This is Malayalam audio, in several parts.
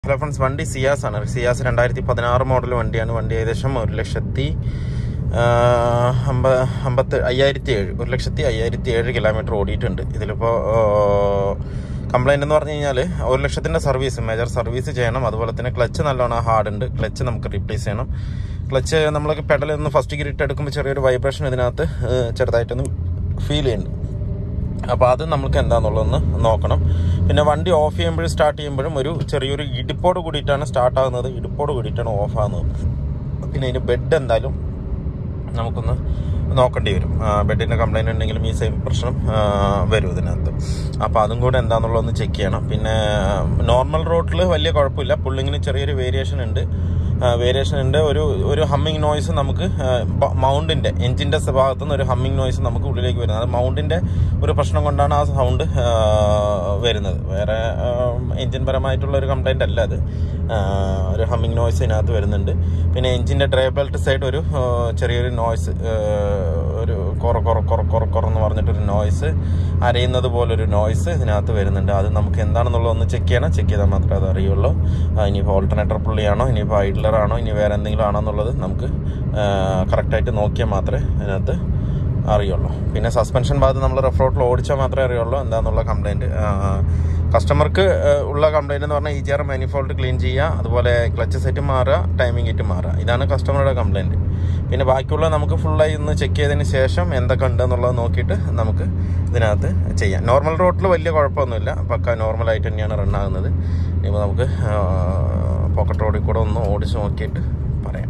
ഹലോ ഫ്രണ്ട്സ് വണ്ടി സിയാസ് ആണ് സിയാസ് രണ്ടായിരത്തി പതിനാറ് മോഡൽ വണ്ടിയാണ് വണ്ടി ഏകദേശം ഒരു ലക്ഷത്തി ആ, അമ്പ അമ്പത്ത് അയ്യായിരത്തി ഏഴ് ഒരു ലക്ഷത്തി അയ്യായിരത്തി ഏഴ് കിലോമീറ്റർ ഓടിയിട്ടുണ്ട് ഇതിലിപ്പോൾ കംപ്ലൈൻ്റ് എന്ന് പറഞ്ഞു കഴിഞ്ഞാൽ ഒരു ലക്ഷത്തിൻ്റെ സർവീസ് മേജർ സർവീസ് ചെയ്യണം അതുപോലെ തന്നെ ക്ലച്ച് നല്ലോണം ഹാർഡ് ഉണ്ട് ക്ലച്ച് നമുക്ക് റീപ്ലേസ് ചെയ്യണം ക്ലച്ച് നമ്മൾ പെഡൽ ഒന്ന് ഫസ്റ്റ് ഗിയർ ഇട്ട് എടുക്കുമ്പോൾ ചെറിയൊരു വൈബ്രേഷൻ ഇതിനകത്ത് ഏ, ചെറുതായിട്ടൊന്ന് ഫീൽ ചെയ്യുന്നുണ്ട് അപ്പോൾ അത് നമുക്ക് എന്താണെന്നുള്ളതൊന്ന് നോക്കണം പിന്നെ വണ്ടി ഓഫ് ചെയ്യുമ്പോഴും സ്റ്റാർട്ട് ചെയ്യുമ്പോഴും ഒരു ചെറിയൊരു ഇടിപ്പോട് കൂടിയിട്ടാണ് സ്റ്റാർട്ട് ആകുന്നത് ഇടിപ്പോട് കൂടിയിട്ടാണ് ഓഫ് ആകുന്നത് പിന്നെ അതിന് ബെഡ് എന്തായാലും നമുക്കൊന്ന് നോക്കേണ്ടി വരും ബെഡിൻ്റെ കംപ്ലൈൻറ്റ് ഉണ്ടെങ്കിലും ഈ സെയിം പ്രശ്നം ആ, വരും ഇതിനകത്ത് അപ്പോൾ അതും കൂടെ എന്താണെന്നുള്ളതൊന്ന് ചെക്ക് ചെയ്യണം പിന്നെ നോർമൽ റോഡിൽ വലിയ കുഴപ്പമില്ല പുള്ളിങ്ങിന് ചെറിയൊരു വേരിയേഷൻ ഉണ്ട് വേരിയേഷൻ ഉണ്ട് ഒരു ഒരു ഹമ്മിങ് നോയ്സ് നമുക്ക് മൗണ്ടിൻ്റെ എഞ്ചിൻ്റെ ഭാഗത്തു നിന്ന് ഒരു ഹമ്മിങ് നോയ്സ് നമുക്ക് ഉള്ളിലേക്ക് വരുന്നത് അത് മൗണ്ടിൻ്റെ ഒരു പ്രശ്നം കൊണ്ടാണ് ആ സൗണ്ട് വരുന്നത് വേറെ എഞ്ചിൻ പരമായിട്ടുള്ള ഒരു കംപ്ലൈൻ്റ് അല്ല അത് ആ, ഒരു ഹമ്മിങ് നോയ്സ് ഇതിനകത്ത് വരുന്നുണ്ട് പിന്നെ എഞ്ചിൻ്റെ ഡ്രൈ ബെൽറ്റ് സൈഡ് ഒരു ആ, ചെറിയൊരു നോയ്സ് ഒരു കൊറ കൊറ കൊറ കൊറ കൊറ എന്ന് പറഞ്ഞിട്ടൊരു നോയ്സ് അരയുന്നത് പോലൊരു നോയ്സ് ഇതിനകത്ത് വരുന്നുണ്ട് അത് നമുക്ക് എന്താണെന്നുള്ളത് ഒന്ന് ചെക്ക് ചെയ്യണം ചെക്ക് ചെയ്താൽ മാത്രമേ അത് അറിയുള്ളൂ ആ, ഇനിയിപ്പോൾ ഓൾട്ടർനേറ്റർ പുള്ളിയാണോ ഇനിയിപ്പോൾ ഐഡ്ലർ ആണോ ഇനി വേറെ എന്തെങ്കിലും ആണോ എന്നുള്ളത് നമുക്ക് കറക്റ്റായിട്ട് നോക്കിയാൽ മാത്രമേ അതിനകത്ത് അറിയുള്ളൂ പിന്നെ സസ്പെൻഷൻ ഭാഗത്ത് നമ്മൾ റഫ് റോട്ടിൽ ഓടിച്ചാൽ മാത്രമേ അറിയുള്ളൂ എന്താണെന്നുള്ള കംപ്ലൈൻറ്റ് കസ്റ്റമർക്ക് ഉള്ള കംപ്ലൈൻറ്റ് എന്ന് പറഞ്ഞാൽ ഈ ജി ആർ മാനിഫോൾഡ് ക്ലീൻ ചെയ്യുക അതുപോലെ ക്ലച്ച് സെറ്റ് മാറുക ടൈമിംഗ് കിറ്റ് മാറുക ഇതാണ് കസ്റ്റമറുടെ കംപ്ലൈൻറ്റ് പിന്നെ ബാക്കിയുള്ള നമുക്ക് ഫുള്ളായി ഒന്ന് ചെക്ക് ചെയ്തതിന് ശേഷം എന്തൊക്കെ ഉണ്ടെന്നുള്ളത് നോക്കിയിട്ട് നമുക്ക് ഇതിനകത്ത് ചെയ്യാം നോർമൽ റോഡിൽ വലിയ കുഴപ്പമൊന്നുമില്ല പക്ക നോർമലായിട്ട് തന്നെയാണ് റൺ ആകുന്നത് ഇനിയിപ്പോൾ നമുക്ക് പോക്കറ്റ് റോഡിൽ കൂടെ ഒന്ന് ഓടിച്ച് നോക്കിയിട്ട് പറയാം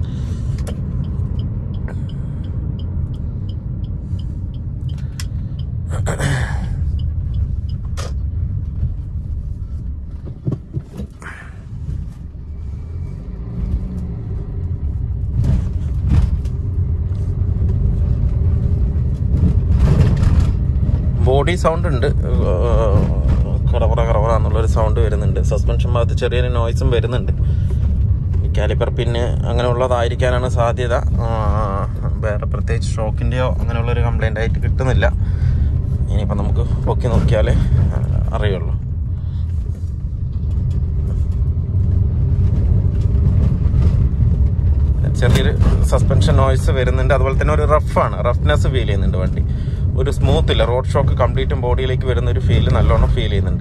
ബോഡി സൗണ്ട് ഉണ്ട് കറവറ കറവറ എന്നുള്ളൊരു സൗണ്ട് വരുന്നുണ്ട് സസ്പെൻഷൻ ഭാഗത്ത് ചെറിയൊരു നോയ്സും വരുന്നുണ്ട് ഈ കാലിപ്പർ പിന്നെ അങ്ങനെയുള്ളതായിരിക്കാനാണ് സാധ്യത ആ, വേറെ പ്രത്യേകിച്ച് ഷോക്കിൻ്റെയോ അങ്ങനെയുള്ളൊരു കംപ്ലൈൻ്റ് ആയിട്ട് കിട്ടുന്നില്ല ഇനിയിപ്പോൾ നമുക്ക് പൊക്കി നോക്കിയാലേ ആ, അറിയുള്ളൂ ചെറിയൊരു സസ്പെൻഷൻ നോയ്സ് വരുന്നുണ്ട് അതുപോലെ തന്നെ ഒരു റഫാണ് റഫ്നെസ് ഫീൽ ചെയ്യുന്നുണ്ട് വണ്ടി ഒരു സ്മൂത്ത് ഇല്ല റോഡ് ഷോക്ക് കംപ്ലീറ്റും ബോഡിയിലേക്ക് വരുന്ന ഒരു ഫീൽ നല്ലോണം ഫീൽ ചെയ്യുന്നുണ്ട്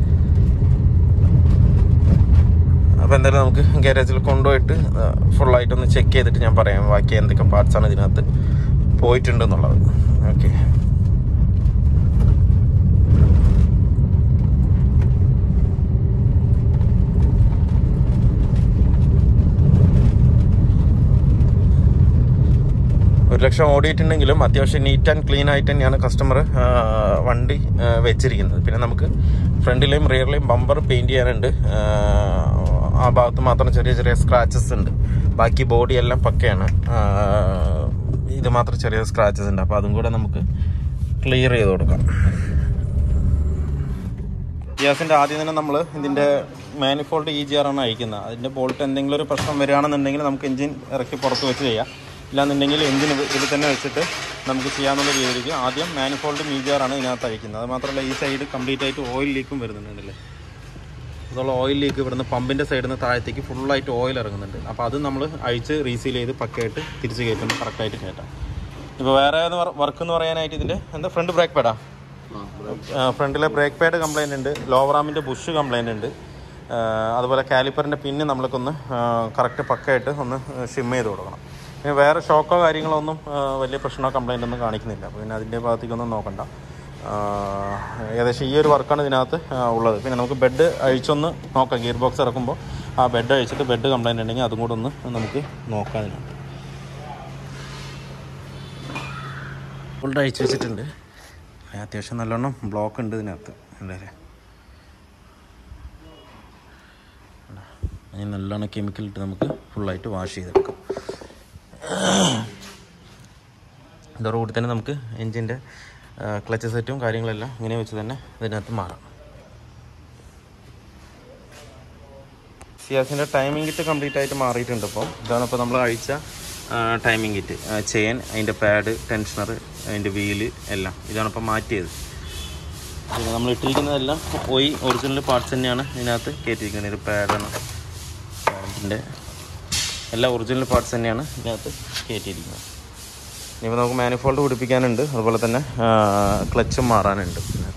അപ്പോൾ എന്തായാലും നമുക്ക് ഗാരേജിൽ കൊണ്ടുപോയിട്ട് ഫുള്ളായിട്ടൊന്ന് ചെക്ക് ചെയ്തിട്ട് ഞാൻ പറയാം ബാക്കി എന്തൊക്കെ പാർട്സ് ആണ് ഇതിനകത്ത് പോയിട്ടുണ്ടെന്നുള്ളത് ഓക്കെ ഒരു ലക്ഷം ഓടിയിട്ടുണ്ടെങ്കിലും അത്യാവശ്യം നീറ്റ് ആൻഡ് ക്ലീൻ ആയിട്ട് തന്നെയാണ് കസ്റ്റമർ വണ്ടി ആ, വെച്ചിരിക്കുന്നത് പിന്നെ നമുക്ക് ഫ്രണ്ടിലെയും റിയറിലെയും ബമ്പർ പെയിന്റ് ചെയ്യാനുണ്ട് ആ, ആ ഭാഗത്ത് മാത്രം ചെറിയ ചെറിയ സ്ക്രാച്ചസ് ഉണ്ട് ബാക്കി ബോഡി എല്ലാം പക്കയാണ് ആ, ഇത് മാത്രം ചെറിയ സ്ക്രാച്ചസ് ഉണ്ട് അപ്പോൾ അതും കൂടെ നമുക്ക് ക്ലിയർ ചെയ്ത് കൊടുക്കാം ഗ്യാസിൻ്റെ ആദ്യം തന്നെ നമ്മൾ ഇതിൻ്റെ മാനിഫോൾഡ് ഇ ജി ആർ ആണ് അയക്കുന്നത് അതിൻ്റെ ബോൾട്ട് എന്തെങ്കിലും ഒരു പ്രശ്നം വരികയാണെന്നുണ്ടെങ്കിൽ നമുക്ക് എഞ്ചിൻ ഇറക്കി പുറത്ത് വെച്ച് ചെയ്യാം ഇല്ലാന്നുണ്ടെങ്കിൽ എഞ്ചിൻ ഇതിൽ തന്നെ വെച്ചിട്ട് നമുക്ക് ചെയ്യാന്നുള്ള രീതിയിലേക്ക് ആദ്യം മാനിഫോൾഡ് ഇ ജി ആർ ആണ് ഇതിനകത്ത് അയക്കുന്നത് അത് മാത്രമല്ല ഈ സൈഡ് കംപ്ലീറ്റ് ആയിട്ട് ഓയിൽ ലീക്കും വരുന്നുണ്ടല്ലേ അതുള്ള ഓയിൽ ലീക്ക് ഇവിടുന്ന് പമ്പിൻ്റെ സൈഡിൽ നിന്ന് താഴത്തേക്ക് ഫുള്ളായിട്ട് ഓയിൽ ഇറങ്ങുന്നുണ്ട് അപ്പോൾ അത് നമ്മൾ അഴിച്ച് റീസീൽ ചെയ്ത് പക്കയായിട്ട് തിരിച്ച് കയറ്റുമ്പോൾ കറക്റ്റായിട്ട് കയറ്റാം ഇപ്പോൾ വേറെ വർക്ക് എന്ന് പറയാനായിട്ട് ഇതിൻ്റെ എന്താ ഫ്രണ്ട് ബ്രേക്ക് പേടാ ഫ്രണ്ടിലെ ബ്രേക്ക് പാഡ് കംപ്ലൈൻ്റ് ഉണ്ട് ലോവർ ആമിൻ്റെ ബുഷ് കംപ്ലൈൻ്റ് ഉണ്ട് ആ, അതുപോലെ കാലിപ്പറിൻ്റെ പിന്ന് നമ്മൾക്കൊന്ന് കറക്റ്റ് പക്കയായിട്ട് ഒന്ന് ഷിം ചെയ്ത് കൊടുക്കണം പിന്നെ വേറെ ഷോക്കോ കാര്യങ്ങളോ ഒന്നും ആ, വലിയ പ്രശ്നമോ കംപ്ലൈൻ്റ് ഒന്നും കാണിക്കുന്നില്ല അപ്പോൾ പിന്നെ അതിൻ്റെ ഭാഗത്തേക്കൊന്നും നോക്കണ്ട ആ, ഏകദേശം ഈ ഒരു വർക്കാണ് ഇതിനകത്ത് ആ, ഉള്ളത് പിന്നെ നമുക്ക് ബെഡ് അഴിച്ചൊന്ന് നോക്കാം ഗിയർ ബോക്സ് ഇറക്കുമ്പോൾ ആ ബെഡ് അഴിച്ചിട്ട് ബെഡ് കംപ്ലൈൻ്റ് ഉണ്ടെങ്കിൽ അതും കൂടെ ഒന്ന് നമുക്ക് നോക്കാം ഇതിനകത്ത് ഫുൾ അഴിച്ച് വെച്ചിട്ടുണ്ട് അത്യാവശ്യം നല്ലോണം ബ്ലോക്ക് ഉണ്ട് ഇതിനകത്ത് അല്ലേ ഇനി നല്ലോണം കെമിക്കൽ ഇട്ട് നമുക്ക് ഫുള്ളായിട്ട് വാഷ് ചെയ്തെടുക്കാം ഇതോടുകൂടി തന്നെ നമുക്ക് എൻജിൻ്റെ ക്ലച്ച് സെറ്റും കാര്യങ്ങളെല്ലാം ഇങ്ങനെ വെച്ച് തന്നെ ഇതിനകത്ത് മാറാം സിയാസിൻ്റെ ടൈമിംഗ് കിറ്റ് കംപ്ലീറ്റ് ആയിട്ട് മാറിയിട്ടുണ്ട് ഇപ്പോൾ ഇതാണ് ഇപ്പോൾ നമ്മൾ അഴിച്ച ടൈമിംഗ് കിറ്റ് ചെയിൻ അതിൻ്റെ പാഡ് ടെൻഷനർ അതിൻ്റെ വീല് എല്ലാം ഇതാണ് ഇപ്പോൾ മാറ്റിയത് പിന്നെ നമ്മൾ ഇട്ടിരിക്കുന്നതെല്ലാം പോയി ഒറിജിനൽ പാർട്സ് തന്നെയാണ് ഇതിനകത്ത് കയറ്റിയിരിക്കുന്നത് ഇത് പാഡാണ് പാഡിൻ്റെ എല്ലാ ഒറിജിനൽ പാർട്സ് തന്നെയാണ് ഇതിനകത്ത് കയറ്റിയിരിക്കുന്നത് ഇനിയിപ്പോൾ നമുക്ക് മാനിഫോൾഡ് പിടിപ്പിക്കാനുണ്ട് അതുപോലെ തന്നെ ക്ലച്ചും മാറാനുണ്ട് ഇതിനകത്ത്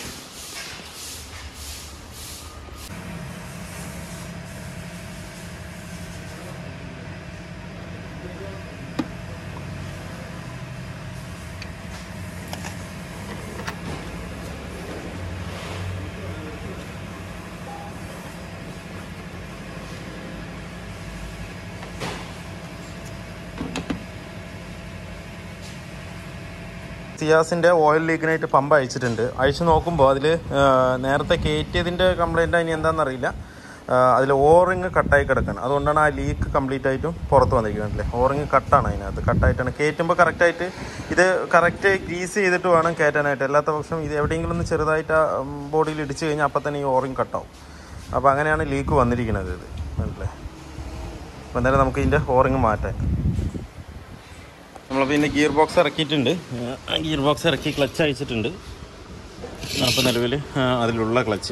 സിയാസിൻ്റെ ഓയിൽ ലീക്കിനായിട്ട് പമ്പ് അയച്ചിട്ടുണ്ട് അയച്ചു നോക്കുമ്പോൾ അതിൽ നേരത്തെ കയറ്റിയതിൻ്റെ കംപ്ലൈൻറ്റ് ഇനി എന്താണെന്നറിയില്ല അതിൽ ഓറിങ് കട്ടായി കിടക്കണം അതുകൊണ്ടാണ് ആ ലീക്ക് കംപ്ലീറ്റ് ആയിട്ടും പുറത്ത് വന്നിരിക്കുന്നത് അല്ലേ ഓറിങ് കട്ടാണ് അതിനകത്ത് കട്ടായിട്ടാണ് കയറ്റുമ്പോൾ കറക്റ്റായിട്ട് ഇത് കറക്റ്റ് ഗ്രീസ് ചെയ്തിട്ട് വേണം കയറ്റാനായിട്ട് അല്ലാത്ത പക്ഷം ഇത് എവിടെയെങ്കിലും ഒന്ന് ചെറുതായിട്ട് ആ ബോഡിയിൽ ഇടിച്ച് കഴിഞ്ഞാൽ അപ്പം തന്നെ ഈ ഓറിങ് കട്ടാവും അപ്പോൾ അങ്ങനെയാണ് ലീക്ക് വന്നിരിക്കുന്നത് ഇത് മനസ്സിലെ അപ്പോൾ എന്തായാലും നമുക്ക് ഇതിൻ്റെ ഓറിങ് മാറ്റാൻ നമ്മളിപ്പോൾ ഇതിൻ്റെ ഗിയർ ബോക്സ് ഇറക്കിയിട്ടുണ്ട് ഗിയർ ബോക്സ് ഇറക്കി ക്ലച്ച് അയച്ചിട്ടുണ്ട് അപ്പോൾ നിലവിൽ അതിലുള്ള ക്ലച്ച്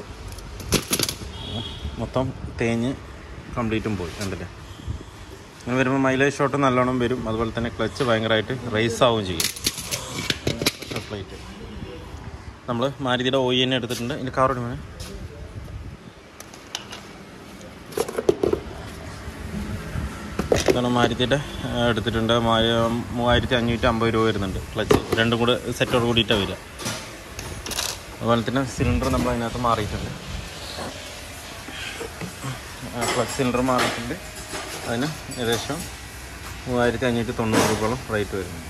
മൊത്തം തേഞ്ഞ് കംപ്ലീറ്റും പോയി കണ്ടില്ലേ ഇങ്ങനെ വരുമ്പോൾ മൈലേജ് ഷോട്ട് നല്ലോണം വരും അതുപോലെ തന്നെ ക്ലച്ച് ഭയങ്കരമായിട്ട് റേസ് ആവുകയും ചെയ്യും പ്രഷർ പ്ലേറ്റ് നമ്മൾ മാരുതിയുടെ ഒ തന്നെ എടുത്തിട്ടുണ്ട് ഇതിൻ്റെ കാർ ഇടുമ്പോൾ ഇതാണ് മാരുതിയുടെ എടുത്തിട്ടുണ്ട് മൂവായിരത്തി അഞ്ഞൂറ്റി അമ്പത് രൂപ വരുന്നുണ്ട് ക്ലച്ച് രണ്ടും കൂടെ സെറ്റോട് കൂടിയിട്ടാണ് വരിക അതുപോലെ തന്നെ സിലിണ്ടർ നമ്മൾ അതിനകത്ത് മാറിയിട്ടുണ്ട് ക്ലച്ച് സിലിണ്ടർ മാറിയിട്ടുണ്ട് അതിന് ഏകദേശം മൂവായിരത്തി അഞ്ഞൂറ്റി തൊണ്ണൂറ് രൂപയോളം റേറ്റ് വരുന്നുണ്ട്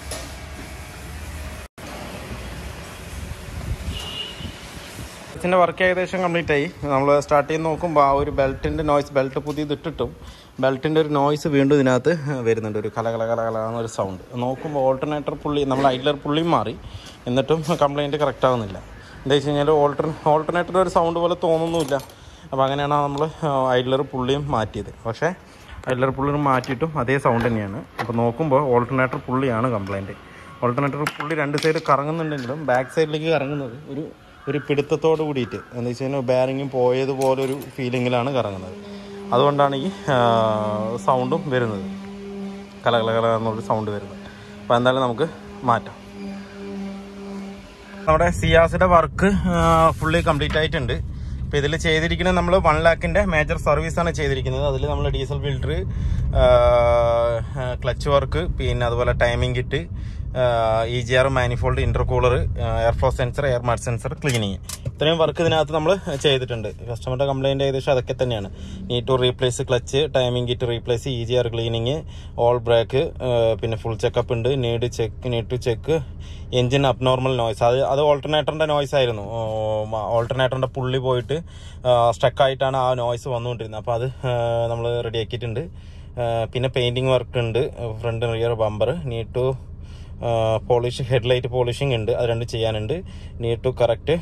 ഇതിൻ്റെ വർക്ക് ഏകദേശം കംപ്ലീറ്റ് ആയി നമ്മൾ സ്റ്റാർട്ട് ചെയ്ത് നോക്കുമ്പോൾ ആ ഒരു ബെൽറ്റിൻ്റെ നോയ്സ് ബെൽറ്റ് പുതിയത് ഇട്ടിട്ടും ബെൽറ്റിൻ്റെ ഒരു നോയ്സ് വീണ്ടും ഇതിനകത്ത് വരുന്നുണ്ട് ഒരു കല കല കല കല എന്നൊരു സൗണ്ട് നോക്കുമ്പോൾ ഓൾട്ടർനേറ്റർ പുള്ളി നമ്മൾ ഐഡലർ പുള്ളിയും മാറി എന്നിട്ടും കംപ്ലയിൻറ്റ് കറക്റ്റ് ആവുന്നില്ല എന്താ വെച്ച് കഴിഞ്ഞാൽ ഓൾട്ടർ ഓൾട്ടർനേറ്റർ ഒരു സൗണ്ട് പോലെ തോന്നുന്നുമില്ല അപ്പോൾ അങ്ങനെയാണ് നമ്മൾ ഐഡലർ പുള്ളിയും മാറ്റിയത് പക്ഷേ ഐഡലർ പുള്ളിയും മാറ്റിയിട്ടും അതേ സൗണ്ട് തന്നെയാണ് അപ്പോൾ നോക്കുമ്പോൾ ഓൾട്ടർനേറ്റർ പുള്ളിയാണ് കംപ്ലയിൻറ്റ് ഓൾട്ടർനേറ്റർ പുള്ളി രണ്ട് സൈഡ് കറങ്ങുന്നുണ്ടെങ്കിലും ബാക്ക് സൈഡിലേക്ക് കറങ്ങുന്നത് ഒരു ഒരു പിടുത്തത്തോട് കൂടിയിട്ട് എന്താ വെച്ച് കഴിഞ്ഞാൽ ബാരിങ്ങും പോയതുപോലെ ഒരു ഫീലിങ്ങിലാണ് കറങ്ങുന്നത് അതുകൊണ്ടാണ് ഈ സൗണ്ടും വരുന്നത് കല കല കല എന്നൊരു സൗണ്ട് വരുന്നത് അപ്പോൾ എന്തായാലും നമുക്ക് മാറ്റാം നമ്മുടെ സിയാസിൻ്റെ വർക്ക് ഫുള്ളി കംപ്ലീറ്റ് ആയിട്ടുണ്ട് അപ്പോൾ ഇതിൽ ചെയ്തിരിക്കുന്നത് നമ്മൾ വൺ ലാക്കിൻ്റെ മേജർ സർവീസാണ് ചെയ്തിരിക്കുന്നത് അതിൽ നമ്മൾ ഡീസൽ ഫിൽറ്റർ ക്ലച്ച് വർക്ക് പിന്നെ അതുപോലെ timing kit E G R manifold intercooler airflow sensor air mat sensor cleaning ഇത്രയും വർക്ക് ഇതിനകത്ത് നമ്മൾ ചെയ്തിട്ടുണ്ട് കസ്റ്റമറുടെ കംപ്ലൈൻറ്റ് ഏകദേശം അതൊക്കെ തന്നെയാണ് need to replace clutch timing kit replace E G R cleaning all brake പിന്നെ ഫുൾ ചെക്കപ്പ് ഉണ്ട് need check need to check engine abnormal noise അത് അത് ഓൾട്ടർനേറ്ററിന്റെ നോയ്സ് ആയിരുന്നു ഓൾട്ടർനേറ്ററിന്റെ പുള്ളി പോയിട്ട് സ്റ്റക്കായിട്ടാണ് ആ നോയ്സ് വന്നുകൊണ്ടിരുന്നത് അപ്പോൾ അത് നമ്മൾ റെഡിയാക്കിയിട്ടുണ്ട് പിന്നെ പെയിന്റിങ് വർക്ക് ഉണ്ട് front rear bumper need to polish headlight polishing ഉണ്ട് അത് രണ്ടും ചെയ്യാനുണ്ട് need to correct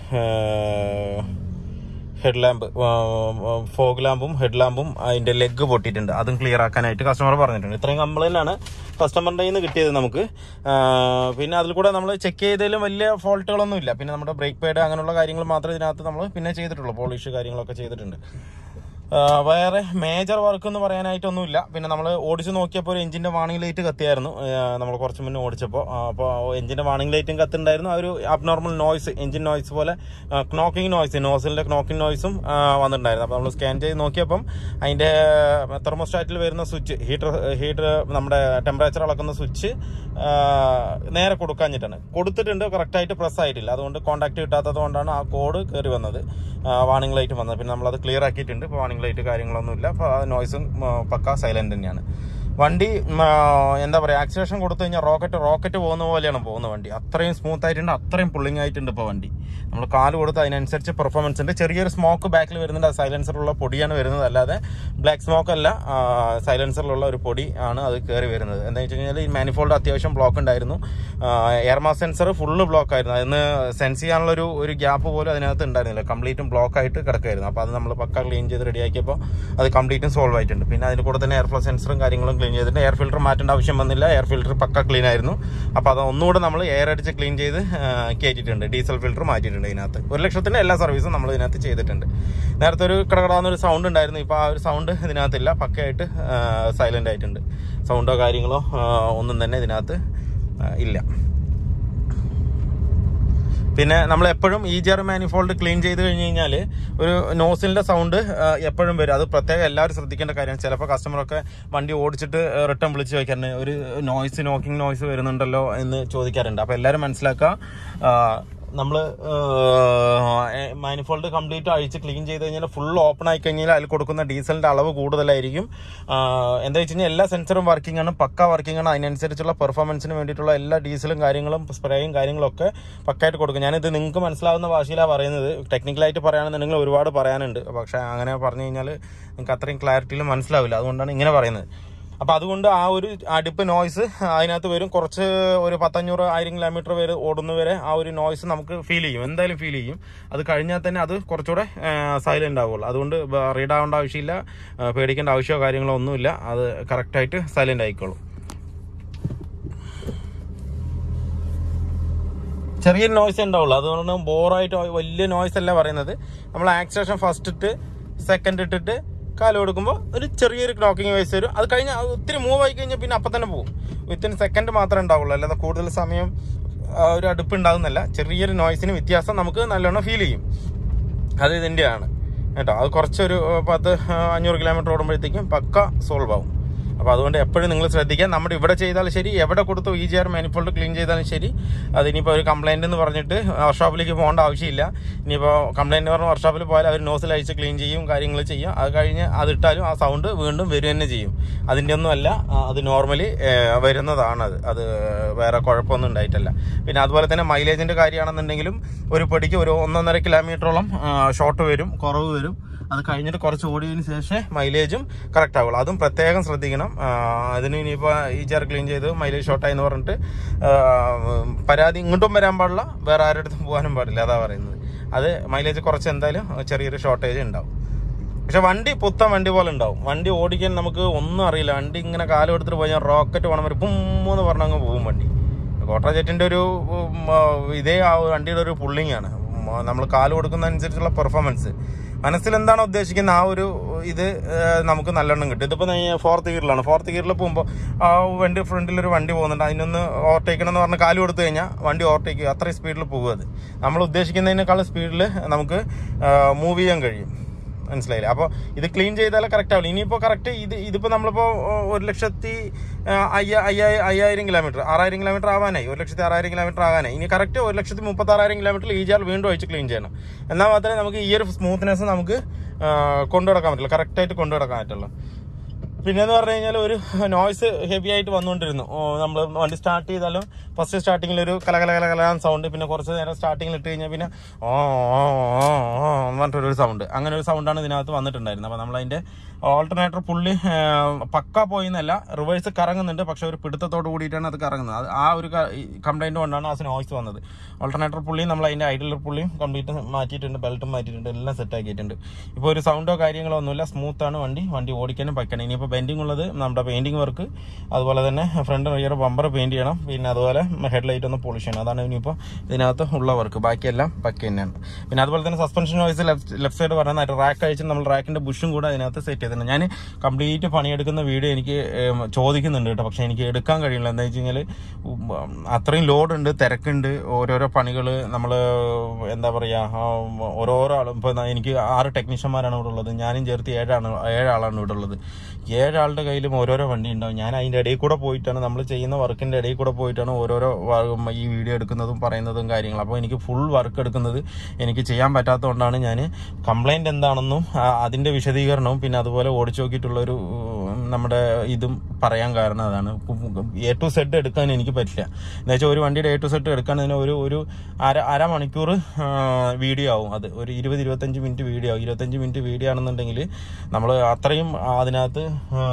head lamp fog ലാമ്പും ഹെഡ് ലാമ്പും അതിന്റെ ലെഗ് പൊട്ടിയിട്ടുണ്ട് അതും ക്ലിയർ ആക്കാനായിട്ട് കസ്റ്റമർ പറഞ്ഞിട്ടുണ്ട് ഇത്രയും കംപ്ലൈൻ്റാണ് കസ്റ്റമറിൻ്റെ നിന്ന് കിട്ടിയത് നമുക്ക് പിന്നെ അതിൽ കൂടെ നമ്മൾ ചെക്ക് ചെയ്തതിലും വലിയ ഫോൾട്ടുകളൊന്നും ഇല്ല പിന്നെ നമ്മുടെ ബ്രേക്ക് പാഡ് അങ്ങനെയുള്ള കാര്യങ്ങൾ മാത്രമേ ഇതിനകത്ത് നമ്മൾ പിന്നെ ചെയ്തിട്ടുള്ളൂ പോളിഷ് കാര്യങ്ങളൊക്കെ ചെയ്തിട്ടുണ്ട് വേറെ മേജർ വർക്ക് എന്ന് പറയാനായിട്ടൊന്നുമില്ല പിന്നെ നമ്മൾ ഓടിച്ച് നോക്കിയപ്പോൾ ഒരു എഞ്ചിന്റെ വാണിംഗ് ലൈറ്റ് കത്തിയായിരുന്നു നമ്മൾ കുറച്ച് മുന്നേ ഓടിച്ചപ്പോൾ അപ്പോൾ എഞ്ചിന്റെ വാണിംഗ് ലൈറ്റും കത്തുണ്ടായിരുന്നു ആ ഒരു അബ്നോർമൽ നോയ്സ് എഞ്ചിൻ നോയ്സ് പോലെ ക്നോക്കിംഗ് നോയ്സ് നോസിലിന്റെ ക്നോക്കിംഗ് നോയ്സും വന്നിട്ടുണ്ടായിരുന്നു അപ്പോൾ നമ്മൾ സ്കാൻ ചെയ്ത് നോക്കിയപ്പം അതിന്റെ തെർമോസ്റ്റാറ്റിൽ വരുന്ന സ്വിച്ച് ഹീറ്റർ ഹീറ്റർ നമ്മുടെ ടെമ്പറേച്ചർ അളക്കുന്ന സ്വിച്ച് നേരെ കൊടുക്കാഞ്ഞിട്ടാണ് കൊടുത്തിട്ടുണ്ട് കറക്റ്റായിട്ട് പ്രസ് ആയിട്ടില്ല അതുകൊണ്ട് കോൺടാക്ട് കിട്ടാത്തത് കൊണ്ടാണ് ആ കോഡ് കയറി വന്നത് വാണിംഗ് ലൈറ്റ് വന്നത് പിന്നെ നമ്മളത് ക്ലിയർ ആക്കിയിട്ടുണ്ട് ഇപ്പോൾ വാണിംഗ് ലൈറ്റ് കാര്യങ്ങളൊന്നുമില്ല അപ്പോൾ നോയ്സും പക്ക സൈലന്റ് തന്നെയാണ് വണ്ടി എന്താ പറയുക ആക്സിലേഷൻ കൊടുത്തു കഴിഞ്ഞാൽ റോക്കറ്റ് റോക്കറ്റ് പോകുന്ന പോലെയാണ് പോകുന്ന വണ്ടി അത്രയും സ്മൂത്ത് ആയിട്ടുണ്ട് അത്രയും പുള്ളിങ് ആയിട്ടുണ്ട് ഇപ്പോൾ വണ്ടി നമ്മൾ കാല് കൊടുത്ത് അതിനനുസരിച്ച് പെർഫോമൻസ് ഉണ്ട് ചെറിയൊരു സ്മോക്ക് ബാക്കിൽ വരുന്നുണ്ട് അത് സൈലൻസറിലുള്ള പൊടിയാണ് വരുന്നത് അല്ലാതെ ബ്ലാക്ക് സ്മോക്ക് അല്ല സൈലൻസറിലുള്ള ഒരു പൊടി ആണ് അത് കയറി വരുന്നത് എന്താ വെച്ച് കഴിഞ്ഞാൽ ഈ മാനിഫോൾഡ് അത്യാവശ്യം ബ്ലോക്ക് ഉണ്ടായിരുന്നു എയർമാ സെൻസർ ഫുള്ള് ബ്ലോക്ക് ആയിരുന്നു അതിന് സെൻസ് ചെയ്യാനുള്ള ഒരു ഒരു ഗ്യാപ്പ് പോലും അതിനകത്ത് ഉണ്ടായിരുന്നില്ല കംപ്ലീറ്റും ബ്ലോക്ക് ആയിട്ട് കിടക്കുമായിരുന്നു അപ്പോൾ അത് നമ്മൾ പക്ക ക്ലീൻ ചെയ്ത് റെഡിയാക്കിയപ്പോൾ അത് കംപ്ലീറ്റും സോൾവ് ആയിട്ടുണ്ട് പിന്നെ അതിന് കൂടെ തന്നെ എയർഫ്ലോ സെൻസറും കാര്യങ്ങളും ക്ലീൻ ചെയ്തിട്ട് എയർ ഫിൽറ്റർ മാറ്റേണ്ട ആവശ്യം വന്നില്ല എയർ ഫിൽറ്റർ പക്ക ക്ലീൻ ആയിരുന്നു അപ്പോൾ അത് ഒന്നുകൂടെ നമ്മൾ എയർ അടിച്ച് ക്ലീൻ ചെയ്ത് കയറ്റിയിട്ടുണ്ട് ഡീസൽ ഫിൽറ്റർ മാറ്റിയിട്ടുണ്ട് ചെയ്തിട്ടുണ്ട് ഇതിനകത്ത് ഒരു ലക്ഷത്തിന്റെ എല്ലാ സർവീസും നമ്മൾ ഇതിനകത്ത് ചെയ്തിട്ടുണ്ട് നേരത്തെ ഒരു കടകടാന്നൊരു സൗണ്ട് ഉണ്ടായിരുന്നു ഇപ്പോൾ ആ ഒരു സൗണ്ട് ഇതിനകത്തില്ല പക്കയായിട്ട് സൈലന്റ് ആയിട്ടുണ്ട് സൗണ്ടോ കാര്യങ്ങളോ ആ, ഒന്നും തന്നെ ഇതിനകത്ത് ആ, ഇല്ല പിന്നെ നമ്മൾ എപ്പോഴും ഈ ജെർ മാനിഫോൾഡ് ക്ലീൻ ചെയ്ത് കഴിഞ്ഞ് കഴിഞ്ഞാൽ ഒരു നോസിലിന്റെ സൗണ്ട് എപ്പോഴും വരും അത് പ്രത്യേകം എല്ലാവരും ശ്രദ്ധിക്കേണ്ട കാര്യമാണ് ചിലപ്പോൾ കസ്റ്റമറൊക്കെ വണ്ടി ഓടിച്ചിട്ട് റിട്ടേൺ വിളിച്ച് ചോദിക്കാറുണ്ട് ഒരു നോയ്സ് നോക്കിംഗ് നോയ്സ് വരുന്നുണ്ടല്ലോ എന്ന് ചോദിക്കാറുണ്ട് അപ്പോൾ എല്ലാവരും മനസ്സിലാക്കുക നമ്മൾ മാനിഫോൾഡ് കംപ്ലീറ്റ് അഴിച്ച് ക്ലീൻ ചെയ്ത് കഴിഞ്ഞാൽ ഫുൾ ഓപ്പൺ ആയി കഴിഞ്ഞാൽ അതിൽ കൊടുക്കുന്ന ഡീസലിന്റെ അളവ് കൂടുതലായിരിക്കും ആ, എന്താ വെച്ച് കഴിഞ്ഞാൽ എല്ലാ സെൻസറും വർക്കിംഗ് ആണ് പക്ക വർക്കിംഗ് ആണ് അതിനനുസരിച്ചുള്ള പെർഫോമൻസിന് വേണ്ടിയിട്ടുള്ള എല്ലാ ഡീസലും കാര്യങ്ങളും സ്പ്രേയും കാര്യങ്ങളൊക്കെ പക്കായിട്ട് കൊടുക്കും ഞാനിത് നിങ്ങൾക്ക് മനസ്സിലാവുന്ന ഭാഷയിലാണ് പറയുന്നത് ടെക്നിക്കലായിട്ട് പറയുകയാണെന്നുണ്ടെങ്കിൽ ഒരുപാട് പറയാനുണ്ട് പക്ഷേ അങ്ങനെ പറഞ്ഞു കഴിഞ്ഞാൽ നിങ്ങൾക്ക് അത്രയും ക്ലാരിറ്റിയിൽ മനസ്സിലാവില്ല അതുകൊണ്ടാണ് ഇങ്ങനെ പറയുന്നത് അപ്പൊ അതുകൊണ്ട് ആ ഒരു അടുപ്പ് നോയ്സ് അതിനകത്ത് വരും കുറച്ച് ഒരു പത്തഞ്ഞൂറ് ആയിരം കിലോമീറ്റർ വരെ ഓടുന്നവരെ ആ ഒരു നോയ്സ് നമുക്ക് ഫീൽ ചെയ്യും എന്തായാലും ഫീൽ ചെയ്യും അത് കഴിഞ്ഞാൽ തന്നെ അത് കുറച്ചുകൂടെ സൈലന്റ് ആവുള്ളൂ അതുകൊണ്ട് റീഡ് ആവേണ്ട ആവശ്യമില്ല ആ, പേടിക്കേണ്ട ആവശ്യമോ കാര്യങ്ങളോ ഒന്നുമില്ല അത് കറക്റ്റായിട്ട് സൈലന്റ് ആയിക്കോളും ചെറിയ നോയ്സ് ഉണ്ടാവുള്ളൂ അതുകൊണ്ട് ബോറായിട്ട് വലിയ നോയ്സ് അല്ല പറയുന്നത് നമ്മൾ ആക്സിലേഷൻ ഫസ്റ്റ് ഇട്ട് സെക്കൻഡ് ഇട്ടിട്ട് കാല് കൊടുക്കുമ്പോൾ ഒരു ചെറിയൊരു ക്ലോക്കിംഗ് വോയിസ് വരും അത് കഴിഞ്ഞാൽ അത് ഒത്തിരി മൂവ് ആയി കഴിഞ്ഞാൽ പിന്നെ അപ്പം തന്നെ പോകും വിത്തിൻ സെക്കൻഡ് മാത്രമേ ഉണ്ടാവുള്ളൂ അല്ലാതെ കൂടുതൽ സമയം ആ, ഒരു അടുപ്പ് ഉണ്ടാകുന്നില്ല ചെറിയൊരു നോയ്സിന് വ്യത്യാസം നമുക്ക് നല്ലോണം ഫീൽ ചെയ്യും അത് ഇതിൻ്റെയാണ് കേട്ടോ അത് കുറച്ചൊരു ആ, പത്ത് ആ, അഞ്ഞൂറ് കിലോമീറ്റർ ഓടുമ്പോഴത്തേക്കും പക്ക സോൾവ് ആവും അപ്പോൾ അതുകൊണ്ട് എപ്പോഴും നിങ്ങൾ ശ്രദ്ധിക്കുക നമ്മുടെ ഇവിടെ ചെയ്താലും ശരി എവിടെ കൊടുത്തു ഈ ജി ആർ മാനിഫോൾഡ് ക്ലീൻ ചെയ്താലും ശരി അതിനിപ്പോൾ ഒരു കംപ്ലൈന്റ് എന്ന് പറഞ്ഞിട്ട് വർക്ക്ഷോപ്പിലേക്ക് പോകേണ്ട ആവശ്യമില്ല ഇനിയിപ്പോൾ കംപ്ലൈന്റ് പറഞ്ഞ വർക്ക്ഷോപ്പിൽ പോയാൽ അവർ നോസിൽ അഴിച്ച് ക്ലീൻ ചെയ്യും കാര്യങ്ങൾ ചെയ്യും അത് കഴിഞ്ഞ് അതിട്ടാലും ആ സൗണ്ട് വീണ്ടും വരിക തന്നെ ചെയ്യും അതിൻ്റെ ഒന്നും അല്ല ആ, അത് നോർമലി വരുന്നതാണത് അത് വേറെ കുഴപ്പമൊന്നും ഉണ്ടായിട്ടല്ല പിന്നെ അതുപോലെ തന്നെ മൈലേജിന്റെ കാര്യമാണെന്നുണ്ടെങ്കിലും ഒരു പൊടിക്ക് ഒരു ഒന്നൊന്നര കിലോമീറ്ററോളം ഷോർട്ട് വരും കുറവ് വരും അത് കഴിഞ്ഞിട്ട് കുറച്ച് ഓടിയതിന് ശേഷം മൈലേജും കറക്റ്റ് ആവുള്ളൂ അതും പ്രത്യേകം ശ്രദ്ധിക്കണം ആ, അതിന് ഇനിയിപ്പോൾ ഈ ചെയർ ക്ലീൻ ചെയ്ത് മൈലേജ് ഷോർട്ടായി എന്ന് പറഞ്ഞിട്ട് ആ, പരാതി ഇങ്ങോട്ടും വരാൻ പാടില്ല വേറെ ആരുടെ അടുത്തും പോകാനും പാടില്ല അതാ പറയുന്നത് അത് മൈലേജ് കുറച്ച് എന്തായാലും ചെറിയൊരു ഷോർട്ടേജ് ഉണ്ടാവും പക്ഷെ വണ്ടി പുത്തൻ വണ്ടി പോലെ ഉണ്ടാവും വണ്ടി ഓടിക്കാൻ നമുക്ക് ഒന്നും അറിയില്ല വണ്ടി ഇങ്ങനെ കാലം എടുത്തിട്ട് പോയാൽ റോക്കറ്റ് പോകണം വരെ പുമ്മെന്ന് പറഞ്ഞങ്ങ് പോകും വണ്ടി കോട്ടറ ജെറ്റിന്റെ ഒരു ഉം, ആ, ഇതേ ആ വണ്ടിയുടെ ഒരു പുള്ളിങ് ആണ് നമ്മൾ കാല് കൊടുക്കുന്ന അനുസരിച്ചുള്ള പെർഫോമൻസ് മനസ്സിൽ എന്താണ് ഉദ്ദേശിക്കുന്നത് ആ ഒരു ഇത് ആ, നമുക്ക് നല്ലോണം കിട്ടും ഇതിപ്പോ ഫോർത്ത് ഗിയറിലാണ് ഫോർത്ത് ഗിയറിൽ പോകുമ്പോൾ ആ വണ്ടി ഫ്രണ്ടിൽ ഒരു വണ്ടി പോകുന്നുണ്ട് അതിനൊന്ന് ഓവർടേക്കണം എന്ന് പറഞ്ഞ് കാല് കൊടുത്തു കഴിഞ്ഞാൽ വണ്ടി ഓവർടേക്ക് അത്രയും സ്പീഡിൽ പോകും അത് നമ്മൾ ഉദ്ദേശിക്കുന്നതിനേക്കാൾ സ്പീഡിൽ നമുക്ക് മൂവ് ചെയ്യാൻ കഴിയും മനസ്സിലായില്ലേ അപ്പോൾ ഇത് ക്ലീൻ ചെയ്താലേ കറക്റ്റ് ആവില്ല ഇനിയിപ്പോൾ കറക്റ്റ് ഇത് ഇതിപ്പോൾ നമ്മളിപ്പോൾ ഒരു ലക്ഷത്തി ആ, അയ്യ അയ്യായി അയ്യായിരം കിലോമീറ്റർ ആറായിരം കിലോമീറ്റർ ആവാനായി ഒരു ലക്ഷത്തി ആറായിരം കിലോമീറ്റർ ആകാനായി ഇനി കറക്റ്റ് ഒരു ലക്ഷത്തി മുപ്പത്താറായിരം കിലോമീറ്റർ ഈ ജാർ വീണ്ടും അഴിച്ച് ക്ലീൻ ചെയ്യണം എന്നാൽ മാത്രമേ നമുക്ക് ഈ ഒരു സ്മൂത്ത്നെസ് നമുക്ക് ആ, കൊണ്ടുനടക്കാൻ പറ്റുള്ളൂ കറക്റ്റായിട്ട് കൊണ്ടുനടക്കാൻ പറ്റുള്ളൂ പിന്നെന്ന് പറഞ്ഞു കഴിഞ്ഞാൽ ഒരു നോയ്സ് ഹെവി ആയിട്ട് വന്നുകൊണ്ടിരുന്നു നമ്മൾ വണ്ടി സ്റ്റാർട്ട് ചെയ്താലും ഫസ്റ്റ് സ്റ്റാർട്ടിങ്ങിൽ ഒരു കല കല കല കലാൻ സൗണ്ട് പിന്നെ കുറച്ച് നേരം സ്റ്റാർട്ടിങ്ങിൽ ഇട്ട് കഴിഞ്ഞാൽ പിന്നെ ഓ ഓ ഓ ഓ എന്ന് പറഞ്ഞിട്ടൊരു സൗണ്ട് അങ്ങനെ ഒരു സൗണ്ടാണ് ഇതിനകത്ത് വന്നിട്ടുണ്ടായിരുന്നത് അപ്പോൾ നമ്മൾ അതിന്റെ ഓൾട്ടർനേറ്റർ പുള്ളി ആ, പക്ക പോയിന്നല്ല റിവേഴ്സ് കറങ്ങുന്നുണ്ട് പക്ഷെ ഒരു പിടുത്തത്തോട് കൂടിയിട്ടാണ് അത് കറങ്ങുന്നത് അത് ആ ഒരു കംപ്ലൈന്റ് കൊണ്ടാണ് ആ നോയ്സ് വന്നത് ഓൾട്ടർനേറ്റർ പുള്ളിയും നമ്മൾ അതിന്റെ ഐഡലർ പുള്ളിയും കംപ്ലീറ്റ് മാറ്റിയിട്ടുണ്ട് ബെൽറ്റും മാറ്റിയിട്ടുണ്ട് എല്ലാം സെറ്റ് ആക്കിയിട്ടുണ്ട് ഇപ്പോൾ ഒരു സൗണ്ടോ കാര്യങ്ങളോ ഒന്നുമില്ല സ്മൂത്ത് ആണ് വണ്ടി വണ്ടി ഓടിക്കാനും പറ്റണം ഇനിയിപ്പോൾ പെയിന്റിംഗ് ഉള്ളത് നമ്മുടെ പെയിന്റിംഗ് വർക്ക് അതുപോലെ തന്നെ ഫ്രണ്ട് റിയർ ബമ്പർ പെയിന്റ് ചെയ്യണം പിന്നെ അതുപോലെ ഹെഡ് ലൈറ്റ് ഒന്ന് പോളിഷ് ചെയ്യണം അതാണ് ഇനിയിപ്പോൾ ഇതിനകത്ത് ഉള്ള വർക്ക് ബാക്കിയെല്ലാം പക്ക തന്നെയാണ് പിന്നെ അതുപോലെ തന്നെ സസ്പെൻഷൻ വോയിസ് ലെഫ്റ്റ് സൈഡ് പറയുന്നത് റാക്ക് അഴിച്ച് നമ്മൾ റാക്കിന്റെ ബുഷും കൂടെ അതിനകത്ത് സെറ്റ് ചെയ്തിട്ടുണ്ട് ഞാൻ കംപ്ലീറ്റ് പണിയെടുക്കുന്ന വീഡിയോ എനിക്ക് ഏം, ചോദിക്കുന്നുണ്ട് കേട്ടോ പക്ഷെ എനിക്ക് എടുക്കാൻ കഴിയില്ല എന്താ വെച്ച് കഴിഞ്ഞാൽ അത്രയും ലോഡ് ഉണ്ട് തിരക്കുണ്ട് ഓരോരോ പണികൾ നമ്മൾ എന്താ പറയുക ഓരോരോ ആളും ഇപ്പോൾ എനിക്ക് ആറ് ടെക്നീഷ്യന്മാരാണ് ഇവിടെ ഉള്ളത് ഞാനും ചേർത്ത് ഏഴാണ് ഏഴാളാണ് ഇവിടെ ഉള്ളത് ഏഴാളുടെ കയ്യിലും ഓരോരോ വണ്ടി ഉണ്ടാവും ഞാൻ അതിൻ്റെ ഇടയിൽ കൂടെ പോയിട്ടാണ് നമ്മൾ ചെയ്യുന്ന വർക്കിൻ്റെ ഇടയിൽ കൂടെ പോയിട്ടാണ് ഓരോരോ വ- ഈ വീഡിയോ എടുക്കുന്നതും പറയുന്നതും കാര്യങ്ങളും അപ്പോൾ എനിക്ക് ഫുൾ വർക്ക് എടുക്കുന്നത് എനിക്ക് ചെയ്യാൻ പറ്റാത്തതുകൊണ്ടാണ് ഞാൻ കംപ്ലൈൻറ്റ് എന്താണെന്നും ആ, അതിൻ്റെ വിശദീകരണവും പിന്നെ അതുപോലെ ഓടിച്ചു നോക്കിയിട്ടുള്ളൊരു ഉം, നമ്മുടെ ഇതും പറയാൻ കാരണം അതാണ് എ ടു സെഡ് എടുക്കാൻ എനിക്ക് പറ്റില്ല എന്ന് വെച്ചാൽ ഒരു വണ്ടിയുടെ എ ടു സെഡ് എടുക്കാൻ അതിന് ഒരു ഒരു അര അരമണിക്കൂർ വീഡിയോ ആവും അത് ഒരു ഇരുപത് ഇരുപത്തഞ്ച് മിനിറ്റ് വീഡിയോ ആവും ഇരുപത്തഞ്ച് മിനിറ്റ് വീഡിയോ ആണെന്നുണ്ടെങ്കിൽ നമ്മൾ അത്രയും അതിനകത്ത് ആ,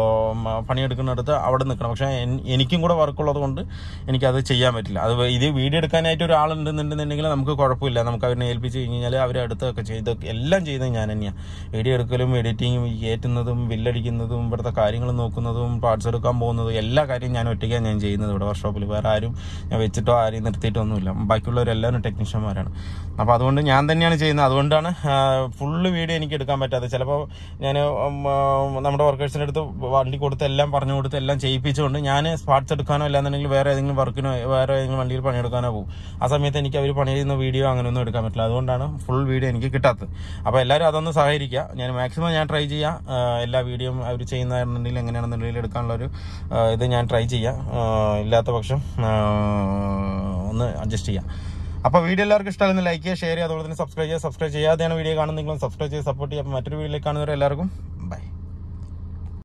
മ- പണിയെടുക്കുന്നിടത്ത് അവിടെ നിൽക്കണം പക്ഷേ എൻ- എനിക്കും കൂടെ വർക്കുള്ളത് കൊണ്ട് എനിക്കത് ചെയ്യാൻ പറ്റില്ല അത് ഇത് വീഡിയോ എടുക്കാനായിട്ട് ഒരാളുണ്ടെന്നുണ്ടെന്നുണ്ടെങ്കിൽ നമുക്ക് കുഴപ്പമില്ല നമുക്ക് അവരെ ഏൽപ്പിച്ച് കഴിഞ്ഞ് കഴിഞ്ഞാൽ അവരെ അടുത്തൊക്കെ ചെയ്ത് എല്ലാം ചെയ്തത് ഞാൻ തന്നെയാണ് വീഡിയോ എടുക്കലും എഡിറ്റിങ്ങും കയറ്റുന്നതും ബില്ലടിക്കുന്നതും ഇവിടുത്തെ അവിടുത്തെ കാര്യങ്ങൾ നോക്കുന്നതും പാർട്സ് എടുക്കാൻ പോകുന്നതും എല്ലാ കാര്യവും ഞാൻ ഒറ്റയ്ക്കാണ് ഞാൻ ചെയ്യുന്നത് ഇവിടെ വർക്ക്ഷോപ്പിൽ വേറെ ആരും ഞാൻ വെച്ചിട്ടോ ആരെയും നിർത്തിയിട്ടൊന്നുമില്ല ബാക്കിയുള്ളവരെല്ലാവരും ടെക്നീഷ്യന്മാരാണ് അപ്പോൾ അതുകൊണ്ട് ഞാൻ തന്നെയാണ് ചെയ്യുന്നത് അതുകൊണ്ടാണ് ഫുള്ള് വീഡിയോ എനിക്ക് എടുക്കാൻ പറ്റാതെ ചിലപ്പോൾ ഞാൻ നമ്മുടെ വർക്കേഴ്സിൻ്റെ അടുത്ത് വണ്ടി കൊടുത്ത് എല്ലാം പറഞ്ഞു കൊടുത്ത് എല്ലാം ചെയ്യിപ്പിച്ചുകൊണ്ട് ഞാൻ പാർട്സ് എടുക്കാനോ അല്ലാന്നുണ്ടെങ്കിൽ വേറെ ഏതെങ്കിലും വർക്കിനോ വേറെ ഏതെങ്കിലും വണ്ടിയിൽ പണിയെടുക്കാനോ പോകും ആ സമയത്ത് എനിക്ക് അവർ പണി ചെയ്യുന്ന വീഡിയോ അങ്ങനെയൊന്നും എടുക്കാൻ പറ്റില്ല അതുകൊണ്ടാണ് ഫുൾ വീഡിയോ എനിക്ക് കിട്ടാത്തത് അപ്പോൾ എല്ലാവരും അതൊന്ന് സഹകരിക്കുക ഞാൻ മാക്സിമം ഞാൻ ട്രൈ ചെയ്യാം ആ, എല്ലാ വീഡിയോയും അവർ ചെയ്യുന്നതാണെന്നുണ്ടെങ്കിൽ എങ്ങനെയാണെന്നുണ്ടെങ്കിൽ എടുക്കാനുള്ള ഒരു ആ, ഇത് ഞാൻ ട്രൈ ചെയ്യാം ആ, ഇല്ലാത്ത പക്ഷം ആ, ഒന്ന് അഡ്ജസ്റ്റ് ചെയ്യാം അപ്പോൾ വീഡിയോ എല്ലാവർക്കും ഇഷ്ടമായിരുന്നു ലൈക്ക് ചെയ്യുക ഷെയർ ചെയ്യുക അതുപോലെ തന്നെ സബ്സ്ക്രൈബ് ചെയ്യുക സബ്സ്ക്രൈബ് ചെയ്യാതെയാണ് വീഡിയോ കാണുന്നത് നിങ്ങളും സബ്സ്ക്രൈബ് ചെയ്ത് സപ്പോർട്ട് ചെയ്യുക അപ്പോൾ മറ്റൊരു വീഡിയോയിലേക്ക് കാണുന്നവരെ എല്ലാവർക്കും